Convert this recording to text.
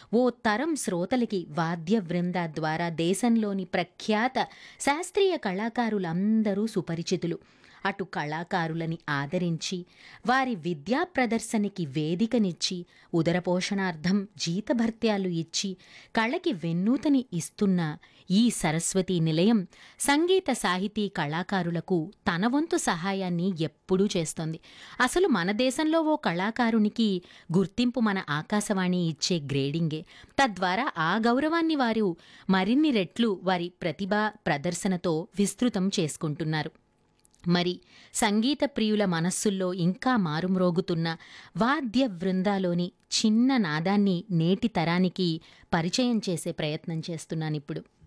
ఓ తరం శ్రోతలకి వాద్య బృంద ద్వారా దేశంలోని ప్రఖ్యాత శాస్త్రీయ కళాకారులందరూ సుపరిచితులు అటు కళాకారులని ఆదరించి వారి విద్యా ప్రదర్శనకి వేదికనిచ్చి ఉదరపోషణార్థం జీతభత్యాలు ఇచ్చి కళకి వెన్నూతని ఇస్తున్న ఈ సరస్వతి నిలయం సంగీత సాహితీ కళాకారులకు తన వంతు సహాయాన్ని ఎప్పుడూ చేస్తోంది అసలు మన దేశంలో ఓ కళాకారునికి గుర్తింపు మన ఆకాశవాణి ఇచ్చే గ్రేడింగే తద్వారా ఆ గౌరవాన్ని వారు మరిన్ని రెట్లు వారి ప్రతిభా ప్రదర్శనతో విస్తృతం చేసుకుంటున్నారు మరి సంగీత ప్రియుల మనస్సుల్లో ఇంకా మారుమ్రోగుతున్న వాద్య బృందాలోని చిన్న నాదాన్ని నేటి తరానికి పరిచయం చేసే ప్రయత్నం చేస్తున్నానిప్పుడు